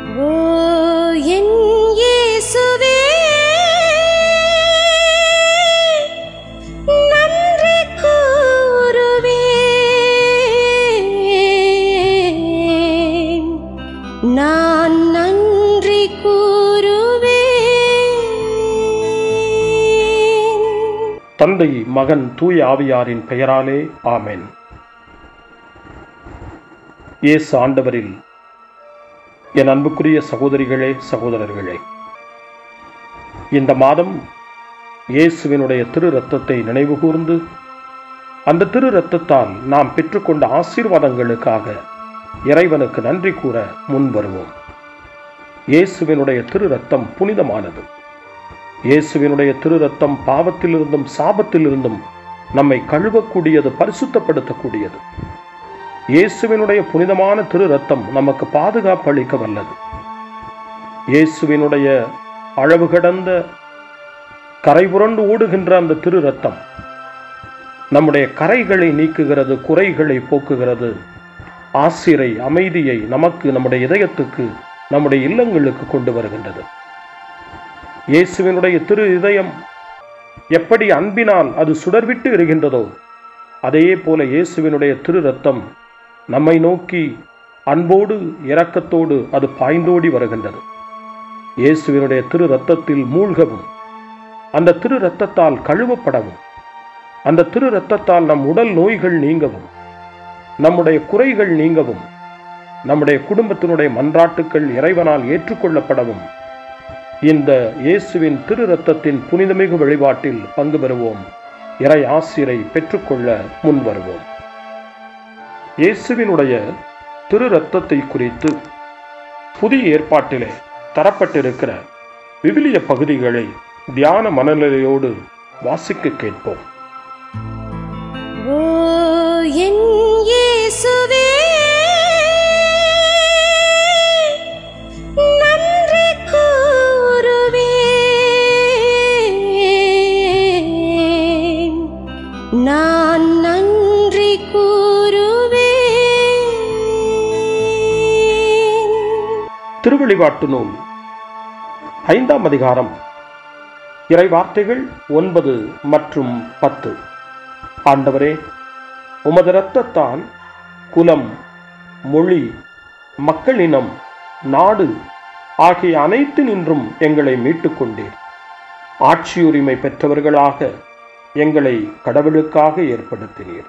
ஓ என் இயேசுவே நன்றி கூறுவேன் நான் நன்றி கூறுவேன் தந்தை மகன் தூய ஆவியாரின் பெயராலே ஆமென் இயேசு ஆண்டவரில் என் அன்புக்குரிய சகோதரிகளே சகோதரர்களே இந்த மாதம் இயேசுவினுடைய திரு ரத்தத்தை நினைவு கூர்ந்து அந்த திரு ரத்தத்தால் நாம் பெற்றுக்கொண்ட ஆசீர்வாதங்களுக்காக இறைவனுக்கு நன்றி கூற முன் வருவோம் இயேசுவினுடைய திரு ரத்தம் புனிதமானது இயேசுவினுடைய திரு ரத்தம் பாவத்திலிருந்தும் சாபத்திலிருந்தும் நம்மை கழுவக்கூடியது பரிசுத்தப்படுத்தக்கூடியது இயேசுவினுடைய புனிதமான திரு ரத்தம் நமக்கு பாதுகாப்பு அளிக்க வல்லது இயேசுவினுடைய அளவு கடந்த கரை புரண்டு ஓடுகின்ற அந்த திரு ரத்தம் நம்முடைய கரைகளை நீக்குகிறது குறைகளை போக்குகிறது ஆசிரை அமைதியை நமக்கு நம்முடைய இதயத்துக்கு நம்முடைய இல்லங்களுக்கு கொண்டு வருகின்றது இயேசுவினுடைய திரு இதயம் எப்படி அன்பினால் அது சுடர்விட்டு எரிகின்றதோ அதே போல இயேசுவினுடைய திரு ரத்தம் நம்மை நோக்கி அன்போடு இரக்கத்தோடு அது பாய்ந்தோடி வருகின்றது இயேசுவினுடைய திரு ரத்தத்தில் மூழ்கவும் அந்த திரு ரத்தத்தால் கழுவப்படவும் அந்த திரு ரத்தத்தால் நம் உடல் நோய்கள் நீங்கவும் நம்முடைய குறைகள் நீங்கவும் நம்முடைய குடும்பத்தினுடைய மன்றாட்டுக்கள் இறைவனால் ஏற்றுக்கொள்ளப்படவும் இந்த இயேசுவின் திரு ரத்தத்தின் புனிதமிகு வழிபாட்டில் பங்கு பெறுவோம் இறை ஆசிரை பெற்றுக்கொள்ள முன் வருவோம் இயேசுவினுடைய திரு ரத்தத்தை குறித்து புதிய ஏற்பாட்டிலே தரப்பட்டிருக்கிற விவிலிய பகுதிகளை தியான மனநிலையோடு வாசிக்க கேட்போம் ஓ என் இயேசுவே நன்றி கூறுவேன் நான் நன்றி கூறுவேன் திருவெளிவாட்டு நூல் ஐந்தாம் அதிகாரம் இறை வார்த்தைகள் ஒன்பது மற்றும் பத்து ஆண்டவரே உமது இரத்தத்தால் குலம் மொழி மக்களினம் நாடு ஆகிய அனைத்து நின்றும் எங்களை மீட்டுக் கொண்டீர் ஆட்சியுரிமை பெற்றவர்களாக எங்களை கடவுளுக்காக ஏற்படுத்தினீர்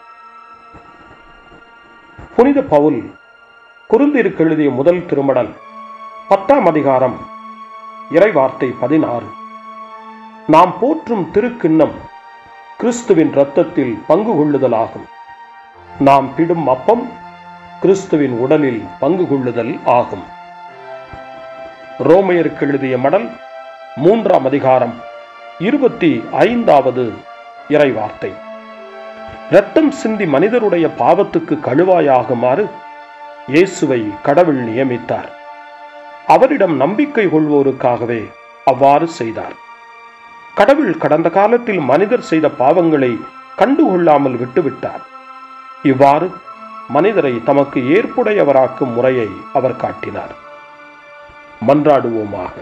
புனித பவுல் குருந்திற்கு எழுதிய முதல் திருமடல் பத்தாம் அதிகாரம் இறை வார்த்தை பதினாறு நாம் போற்றும் திருக்கிண்ணம் கிறிஸ்துவின் இரத்தத்தில் பங்கு கொள்ளுதலாகும் நாம் பிடும் அப்பம் கிறிஸ்துவின் உடலில் பங்கு கொள்ளுதல் ஆகும் ரோமையருக்கு எழுதிய மடல் மூன்றாம் அதிகாரம் இருபத்தி ஐந்தாவது இறை வார்த்தை இரத்தம் சிந்தி மனிதருடைய பாவத்துக்கு கழுவாயாகுமாறு இயேசுவை கடவுள் நியமித்தார் அவரிடம் நம்பிக்கை கொள்வோருக்காகவே அவ்வாறு செய்தார் கடவுள் கடந்த காலத்தில் மனிதர் செய்த பாவங்களை கண்டுகொள்ளாமல் விட்டுவிட்டார் இவ்வாறு மனிதரை தமக்கு ஏற்புடையவராக்கும் முறையை அவர் காட்டினார் மன்றாடுவோமாக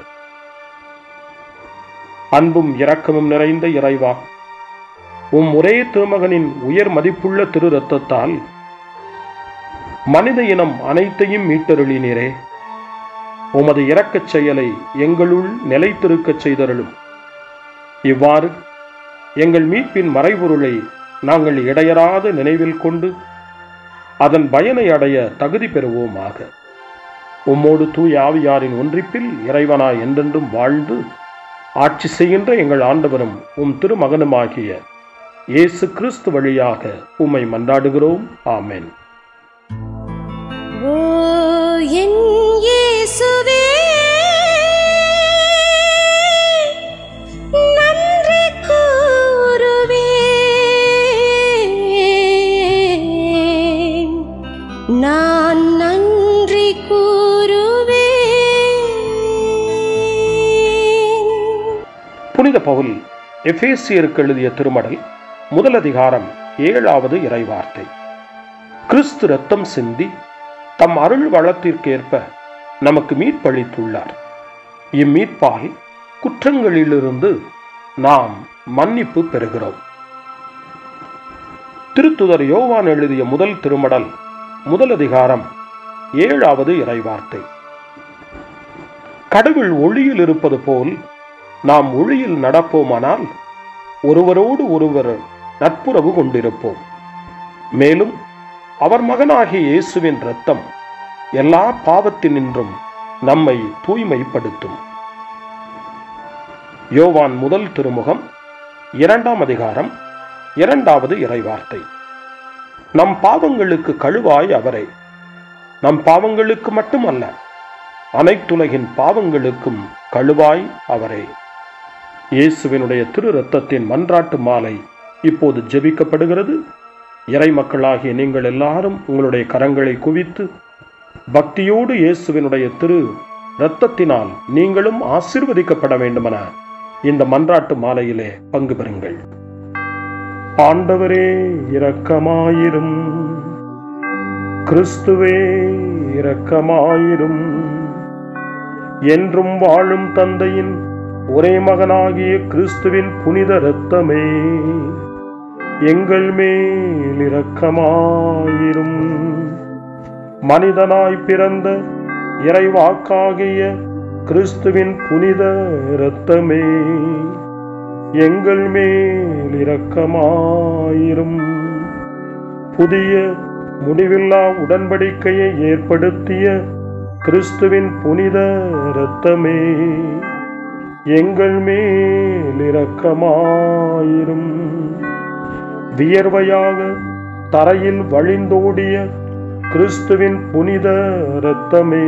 அன்பும் இரக்கமும் நிறைந்த இறைவா உம் ஒரே திருமகனின் உயர் மதிப்புள்ள திரு ரத்தத்தால் மனித இனம் அனைத்தையும் மீட்டருளினீரே உமது இரக்கச் செயலை எங்களுள் நிலைத்திருக்கச் செய்தருளும் இவ்வாறு எங்கள் மீட்பின் மறைபொருளை நாங்கள் இடையறாத நினைவில் கொண்டு அதன் பயனை அடைய தகுதி பெறுவோமாக உம்மோடு தூய் ஆவியாரின் ஒன்றிப்பில் இறைவனாய் என்றென்றும் வாழ்ந்து ஆட்சி செய்கின்ற எங்கள் ஆண்டவரும் உம் திருமகனுமாகிய இயேசு கிறிஸ்து வழியாக உம்மை மன்றாடுகிறோம் ஆமென் ஓ என் இயேசுவே நன்றி கூறுவேன் நான் நன்றி கூறுவேன் புனித பவுல் எபேசியருக்கு எழுதிய திருமடல் முதல் அதிகாரம் ஏழாவது இறைவார்த்தை கிறிஸ்து ரத்தம் சிந்தி தம் அருள் வளத்திற்கேற்ப நமக்கு மீட்பளித்துள்ளார் இம்மீட்பால் குற்றங்களிலிருந்து நாம் மன்னிப்பு பெறுகிறோம் திருத்துதர் யோவான் எழுதிய முதல் திருமடல் முதல் அதிகாரம் ஏழாவது இறைவார்த்தை கடவுள் ஒளியில் இருப்பது போல் நாம் ஒளியில் நடப்போமானால் ஒருவரோடு ஒருவர் நட்புறவு கொண்டிருப்போம் மேலும் அவர் மகனாகிய இயேசுவின் இரத்தம் எல்லா பாவத்தினின்றும் நம்மை தூய்மைப்படுத்தும் யோவான் முதல் திருமுகம் இரண்டாம் அதிகாரம் இரண்டாவது இறைவார்த்தை நம் பாவங்களுக்கு கழுவாய் அவரே நம் பாவங்களுக்கு மட்டுமல்ல அனைத்துலகின் பாவங்களுக்கும் கழுவாய் அவரே இயேசுவினுடைய திரு ரத்தத்தின் மன்றாட்டு மாலை இப்போது ஜெபிக்கப்படுகிறது இறை மக்களாகிய நீங்கள் எல்லாரும் உங்களுடைய கரங்களை குவித்து பக்தியோடு இயேசுவினுடைய திரு இரத்தத்தினால் நீங்களும் ஆசிர்வதிக்கப்பட வேண்டுமென இந்த மன்றாட்டு மாலையிலே பங்கு பெறுங்கள் ஆண்டவரே இரக்கமாயிரும் கிறிஸ்துவே இரக்கமாயிரும் என்றும் வாழும் தந்தையின் ஒரே மகனாகிய கிறிஸ்துவின் புனித இரத்தமே எங்கள் மேல் இரக்கமாயிரும் மனிதனாய் பிறந்த இறைவாக்காகிய கிறிஸ்துவின் புனித இரத்தமே எங்கள் மேல் இரக்கமாயிரும் புதிய முடிவில்லா உடன்படிக்கையை ஏற்படுத்திய கிறிஸ்துவின் புனித இரத்தமே எங்கள் மேல் இரக்கமாயிரும் வியர்வையாக தரையில் வழிந்தோடிய கிறிஸ்துவின் புனித இரத்தமே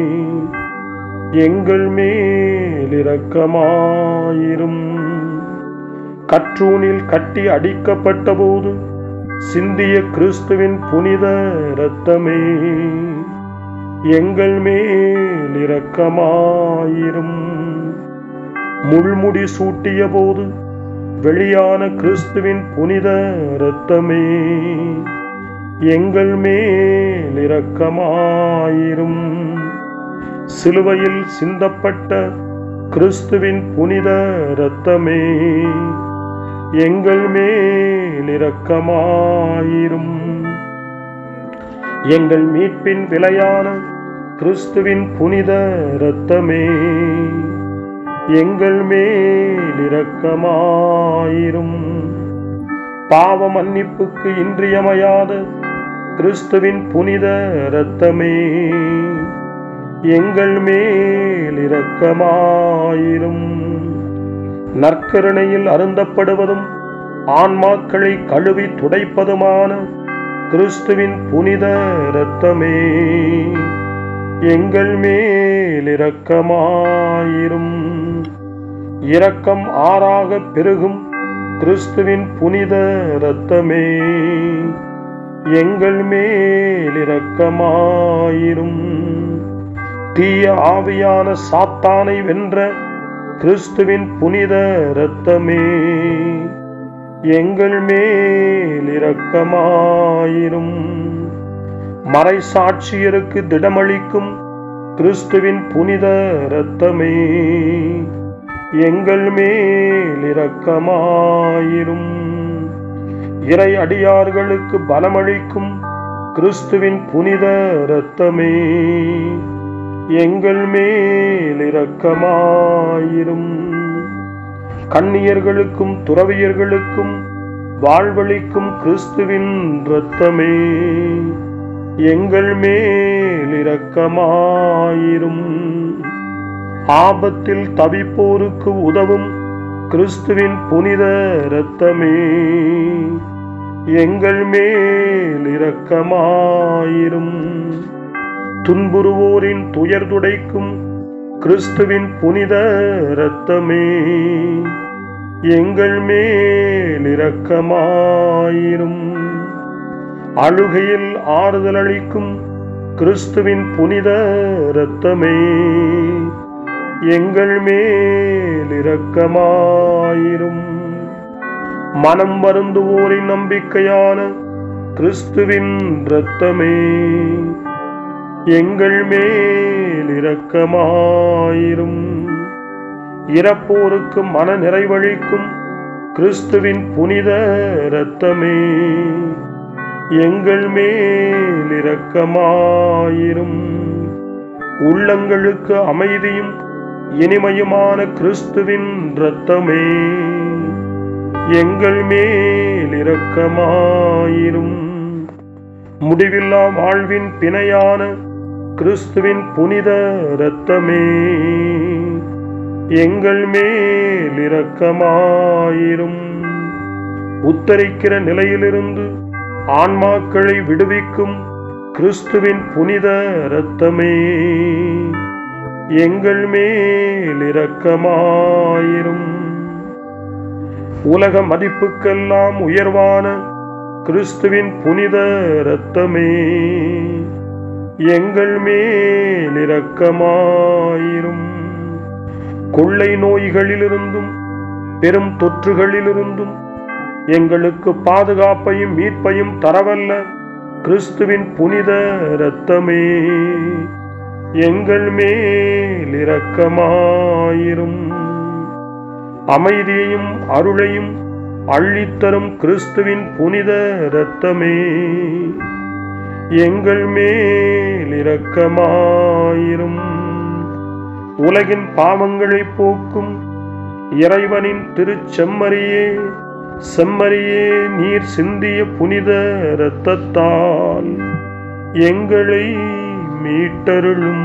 எங்கள் மேல் இரக்கமாயிரும் கற்றூனில் கட்டி அடிக்கப்பட்ட போது சிந்திய கிறிஸ்துவின் புனித இரத்தமே எங்கள் மேல் இரக்கமாயிரும் முள்முடி சூட்டிய போது வெளியான கிறிஸ்துவின் புனித இரத்தமே எங்கள் மேல் இரக்கமாயிரும் சிலுவையில் சிந்தப்பட்ட கிறிஸ்துவின் புனித இரத்தமே எங்கள் மேல் இரக்கமாயிரும் எங்கள் மீட்பின் விலையான கிறிஸ்துவின் புனித இரத்தமே எங்கள் மேல் இரக்கமாயிரும் பாவ மன்னிப்புக்கு இன்றியமையாத கிறிஸ்துவின் புனித இரத்தமே எங்கள் மேல் இரக்கமாயிரும் நற்கருணையில் அருந்தப்படுவதும் ஆன்மாக்களை கழுவி துடைப்பதுமான கிறிஸ்துவின் புனித இரத்தமே எங்கள் மேல் இரக்கமாயிரும் இரக்கம் ஆறாக பெருகும் கிறிஸ்துவின் புனித இரத்தமே எங்கள் மேல் இரக்கமாயிரும் தீய ஆவியான சாத்தானை வென்ற கிறிஸ்துவின் புனித இரத்தமே எங்கள் மேல் இரக்கமாயிரும் மறைசாட்சியருக்கு திடமளிக்கும் கிறிஸ்துவின் புனித இரத்தமே எங்கள் மேல் இரக்கமாயிரும் இறை அடியார்களுக்கு பலமளிக்கும் கிறிஸ்துவின் புனித இரத்தமே எங்கள் மேல் இரக்கமாயிரும் கண்ணியர்களுக்கும் துறவியர்களுக்கும் வாழ்வளிக்கும் கிறிஸ்துவின் இரத்தமே எங்கள் மேல் இரக்கமாயிரும் ஆபத்தில் தவிப்போருக்கு உதவும் கிறிஸ்துவின் புனித இரத்தமே எங்கள் மேல் இரக்கமாயிரும் துன்புறுவோரின் துயர் துடைக்கும் கிறிஸ்துவின் புனித இரத்தமே எங்கள் மேல் இரக்கமாயிரும் அழுகையில் ஆறுதல் அளிக்கும் கிறிஸ்துவின் புனித இரத்தமே எங்கள் மேல் இரக்கமாயிரும் மனம் வருந்துவோரின் நம்பிக்கையான கிறிஸ்துவின் இரத்தமே எங்கள் மேல் இரக்கமாயிரும் இறப்போருக்கு மன நிறைவழிக்கும் கிறிஸ்துவின் புனித இரத்தமே எங்கள் மேல் இரக்கமாயிரும் உள்ளங்களுக்கு அமைதியும் இனிமையுமான கிறிஸ்துவின் இரத்தமே எங்கள் மேல் இரக்கமாயிரும் முடிவில்லா வாழ்வின் பிணையான கிறிஸ்துவின் புனித இரத்தமே எங்கள் மேல் இரக்கமாயிரும் உத்தரிக்கிற நிலையிலிருந்து ஆன்மாக்களை விடுவிக்கும் கிறிஸ்துவின் புனித இரத்தமே எங்கள் மேல் இரக்கமாயிரும் உலக மதிப்புக்கெல்லாம் உயர்வான கிறிஸ்துவின் புனித இரத்தமே எங்கள் மேல் இரக்கமாயிரும் கொள்ளை நோய்களிலிருந்தும் பெரும் தொற்றுகளிலிருந்தும் எங்களுக்கு பாதுகாப்பையும் மீட்பையும் தரவல்ல கிறிஸ்துவின் புனித இரத்தமே எங்கள் மேல் இரக்கமாயிரும் அமைதியையும் அருளையும் அள்ளித்தரும் கிறிஸ்துவின் புனித இரத்தமே எங்கள் மேல் இரக்கமாயிரும் உலகின் பாவங்களை போக்கும் இறைவனின் திருச்செம்மறியே செம்மறியே நீர் சிந்திய புனித இரத்தத்தால் எங்களை மீட்டருளும்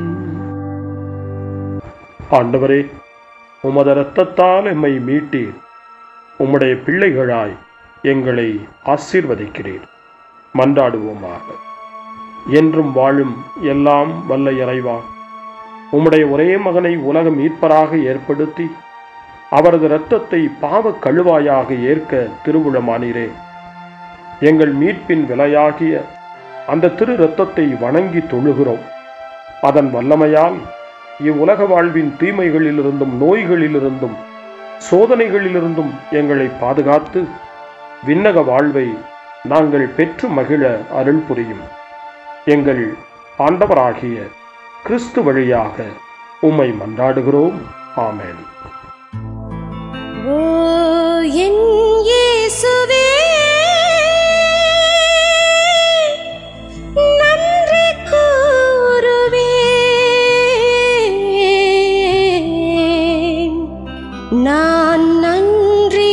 ஆண்டவரே உமது இரத்தத்தால் எம்மை மீட்டீர் உம்முடைய பிள்ளைகளாய் எங்களை ஆசீர்வதிக்கிறீர் மன்றாடுவோமாக என்றும் வாழும் எல்லாம் வல்ல இறைவா உம்முடைய ஒரே மகனை உலக மீட்பராக ஏற்படுத்தி அவரது இரத்தத்தை பாவ கழுவாயாக ஏற்க திருவுளமானீரே எங்கள் மீட்பின் விலையாகிய அந்த திரு இரத்தத்தை வணங்கி தொழுகிறோம் அதன் வல்லமையால் இவ்வுலக வாழ்வின் தீமைகளிலிருந்தும் நோய்களிலிருந்தும் சோதனைகளிலிருந்தும் எங்களை பாதுகாத்து விண்ணக வாழ்வை நாங்கள் பெற்று மகிழ அருள் புரியும் எங்கள் ஆண்டவராகிய கிறிஸ்து வழியாக உம்மை மன்றாடுகிறோம் ஆமென் ஓ என் இயேசுவே நன்றி கூறுவேன் நான் நன்றி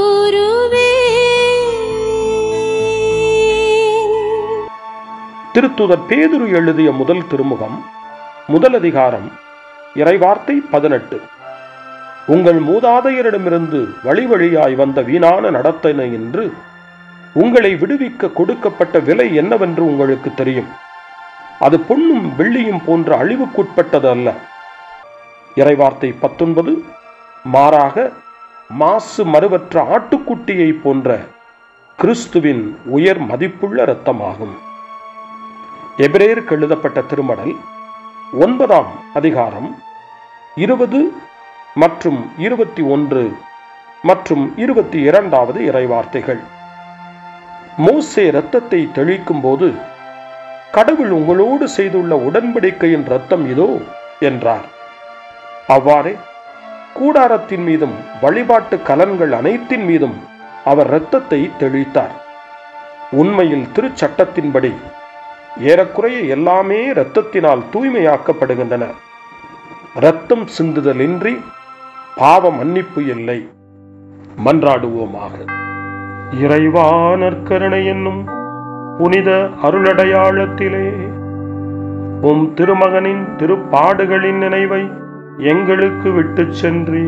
கூறுவேன் திருத்துதர் பேதுரு எழுதிய முதல் திருமுகம் முதல் அதிகாரம் இறைவார்த்தை பதினெட்டு உங்கள் மூதாதையரிடமிருந்து வழி வழியாய் வந்த வீணான நடத்தனை என்று உங்களை விடுவிக்க கொடுக்கப்பட்ட விலை என்னவென்று உங்களுக்கு தெரியும் அது பொன்னும் வெள்ளியும் போன்ற அழிவுக்குட்பட்டது அல்ல இறைவார்த்தை பத்தொன்பது மாறாக மாசு மறுவற்ற ஆட்டுக்குட்டியை போன்ற கிறிஸ்துவின் உயர் மதிப்புள்ள இரத்தமாகும் எபிரேயருக்கு எழுதப்பட்ட திருமடல் ஒன்பதாம் அதிகாரம் இருபது மற்றும் இருபத்தி ஒன்று மற்றும் இருபத்தி இரண்டாவது இறைவார்த்தைகள் மோசே இரத்தத்தை தெளிக்கும் போது கடவுள் உங்களோடு செய்துள்ள உடன்படிக்கையின் இரத்தம் இதோ என்றார் அவ்வாறே கூடாரத்தின் மீதும் வழிபாட்டு கலன்கள் அனைத்தின் மீதும் அவர் இரத்தத்தை தெளித்தார் உண்மையில் திருச்சட்டத்தின்படி ஏறக்குறைய எல்லாமே இரத்தத்தினால் தூய்மையாக்கப்படுகின்றன இரத்தம் சிந்துதலின்றி பாவ மன்னிப்பு இல்லை மன்றாடுவோமாக இறைவா நற்கருணை என்னும் புனித அருளடையாளத்திலே உம் திருமகனின் திருப்பாடுகளின் நினைவை எங்களுக்கு விட்டுச் சென்றி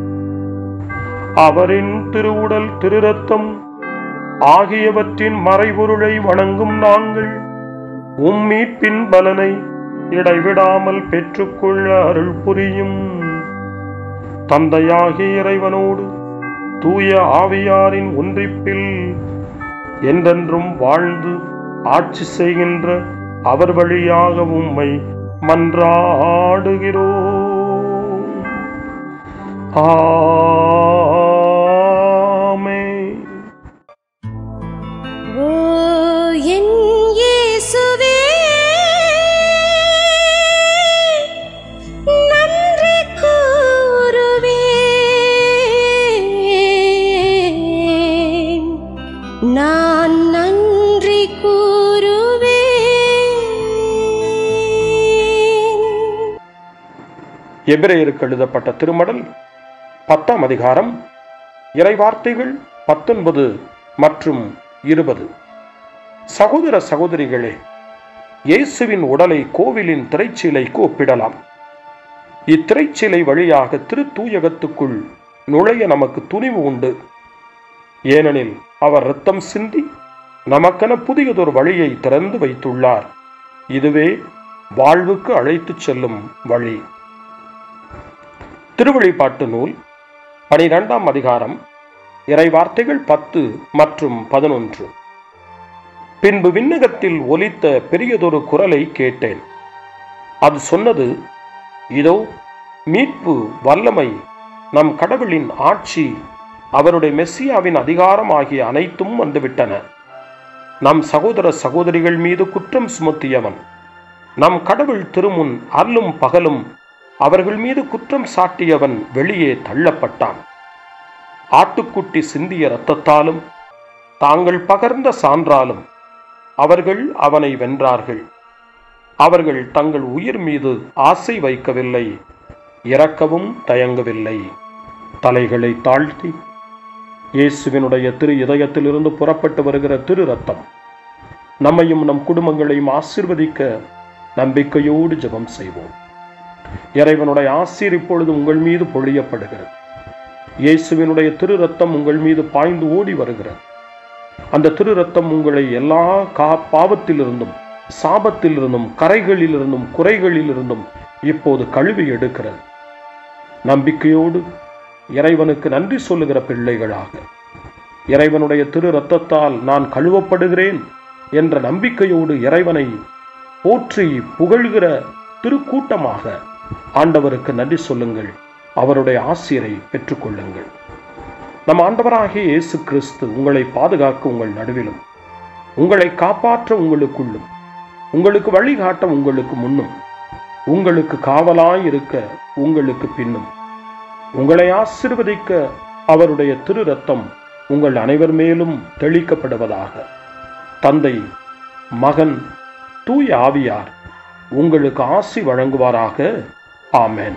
அவரின் திருவுடல் திருரத்தம் ஆகியவற்றின் மறைபொருளை வணங்கும் நாங்கள் உம் மீட்பின் பலனை இடைவிடாமல் பெற்றுக்கொள்ள அருள் புரியும் தந்தையாகிய இறைவனோடு தூய ஆவியாரின் ஒன்றிப்பில் என்றென்றும் வாழ்ந்து ஆட்சி செய்கின்ற அவர் வழியாக உம்மை மன்றாடுகிறோம் ஆமென் ஓ என் இயேசுவே எபிரேயருக்கு எழுதப்பட்ட திருமடல் பத்தாம் அதிகாரம் இறைவார்த்தைகள் பத்தொன்பது மற்றும் இருபது சகோதர சகோதரிகளே இயேசுவின் உடலை கோவிலின் திரைச்சீலைக்கு ஒப்பிடலாம் இத்திரைச்சீலை வழியாக திருத்தூயகத்துக்குள் நுழைய நமக்கு துணிவு உண்டு ஏனெனில் அவர் இரத்தம் சிந்தி நமக்கென புதியதொரு வழியை திறந்து வைத்துள்ளார் இதுவே வாழ்வுக்கு அழைத்துச் செல்லும் வழி திருவழிப்பாட்டு நூல் பனிரெண்டாம் அதிகாரம் இறைவார்த்தைகள் பத்து மற்றும் பதினொன்று பின்பு விண்ணகத்தில் ஒலித்த பெரியதொரு குரலை கேட்டேன் அது சொன்னது இதோ மீட்பு வல்லமை நம் கடவுளின் ஆட்சி அவருடைய மெஸ்ஸியாவின் அதிகாரம் ஆகிய அனைத்தும் வந்துவிட்டன நம் சகோதர சகோதரிகள் மீது குற்றம் சுமத்தியவன் நம் கடவுள் திருமுன் அல்லும் பகலும் அவர்கள் மீது குற்றம் சாட்டியவன் வெளியே தள்ளப்பட்டான் ஆட்டுக்குட்டி சிந்திய இரத்தத்தாலும் தாங்கள் பகர்ந்த சான்றாலும் அவர்கள் அவனை வென்றார்கள் அவர்கள் தங்கள் உயிர் மீது ஆசை வைக்கவில்லை இறக்கவும் தயங்கவில்லை தலைகளை தாழ்த்தி இயேசுவினுடைய திரு இதயத்திலிருந்து புறப்பட்டு வருகிற திரு ரத்தம் நம்மையும் நம் குடும்பங்களையும் ஆசிர்வதிக்க நம்பிக்கையோடு ஜெபம் செய்வோம் இறைவனுடைய ஆசீர் இப்பொழுது உங்கள் மீது பொழியப்படுகிறது இயேசுவினுடைய திரு ரத்தம் உங்கள் மீது பாய்ந்து ஓடி வருகிறது அந்த திரு ரத்தம் உங்களை எல்லா கா பாவத்திலிருந்தும் சாபத்திலிருந்தும் கரைகளிலிருந்தும் குறைகளிலிருந்தும் இப்போது கழுவி எடுக்கிறது நம்பிக்கையோடு இறைவனுக்கு நன்றி சொல்லுகிற பிள்ளைகளாக இறைவனுடைய திரு ரத்தத்தால் நான் கழுவப்படுகிறேன் என்ற நம்பிக்கையோடு இறைவனை போற்றி புகழ்கிற திருக்கூட்டமாக ஆண்டவருக்கு நன்றி சொல்லுங்கள் அவருடைய ஆசிரியரை பெற்றுக்கொள்ளுங்கள் நம் ஆண்டவராகிய இயேசு கிறிஸ்து உங்களை பாதுகாக்க உங்கள் நடுவிலும் உங்களை காப்பாற்ற உங்களுக்குள்ளும் உங்களுக்கு வழிகாட்ட உங்களுக்கு முன்னும் உங்களுக்கு காவலாய் இருக்க உங்களுக்கு பின்னும் உங்களை ஆசிர்வதிக்க அவருடைய திரு ரத்தம் உங்கள் அனைவர் மேலும் தெளிக்கப்படுவதாக தந்தை மகன் தூய ஆவியார் உங்களுக்கு ஆசி வழங்குவாராக ஆமென்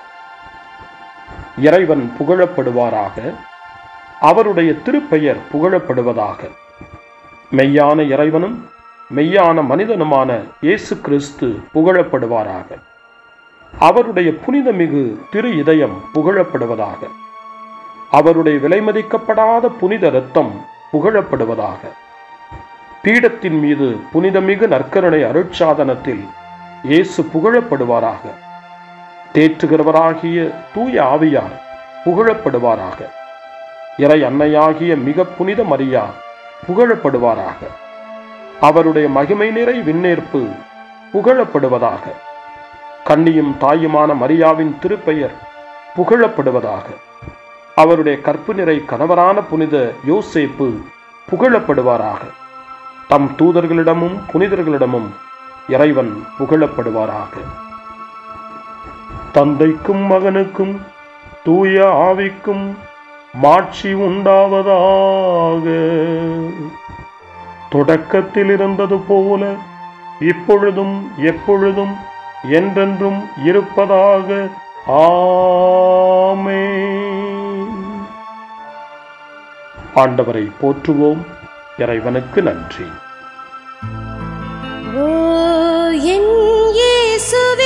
இறைவன் புகழப்படுவாராக அவருடைய திருப்பெயர் புகழப்படுவதாக மெய்யான இறைவனும் மெய்யான மனிதனுமான இயேசு கிறிஸ்து புகழப்படுவாராக அவருடைய புனிதமிகு திரு இதயம் புகழப்படுவதாக அவருடைய விலைமதிக்கப்படாத புனித இரத்தம் புகழப்படுவதாக பீடத்தின் மீது புனிதமிகு நற்கருணை அருட்சாதனத்தில் இயேசு புகழப்படுவாராக தேற்றுகிறவராகிய தூய ஆவியார் புகழப்படுவாராக இறை அன்னையாகிய மிக புனித மரியா புகழப்படுவாராக அவருடைய மகிமை நிறை விண்ணேற்பு புகழப்படுவதாக கன்னியும் தாயுமான மரியாவின் திருப்பெயர் புகழப்படுவதாக அவருடைய கற்பு நிறை கணவரான புனித யோசேப்பு புகழப்படுவாராக தம் தூதர்களிடமும் புனிதர்களிடமும் இறைவன் புகழப்படுவாராக தந்தைக்கும் மகனுக்கும் தூய ஆவிக்கும் மாட்சி உண்டாவதாக தொடக்கத்தில் இருந்தது போல இப்பொழுதும் எப்பொழுதும் என்றென்றும் இருப்பதாக ஆமே ஆண்டவரை போற்றுவோம் இறைவனுக்கு நன்றி ஓ என் இயேசுவே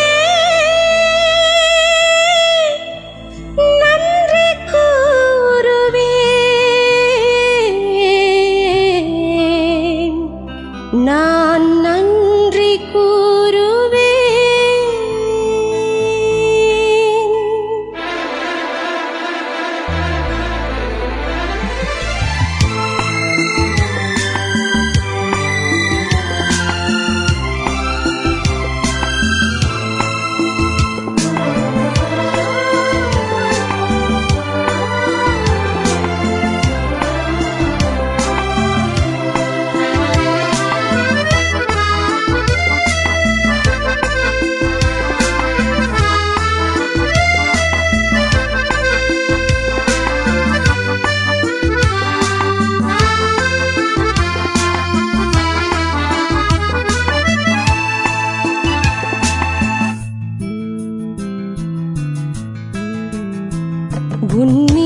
நன்றி கூறுவேன் நான் நன்றி கூறுவேன் உன்மீ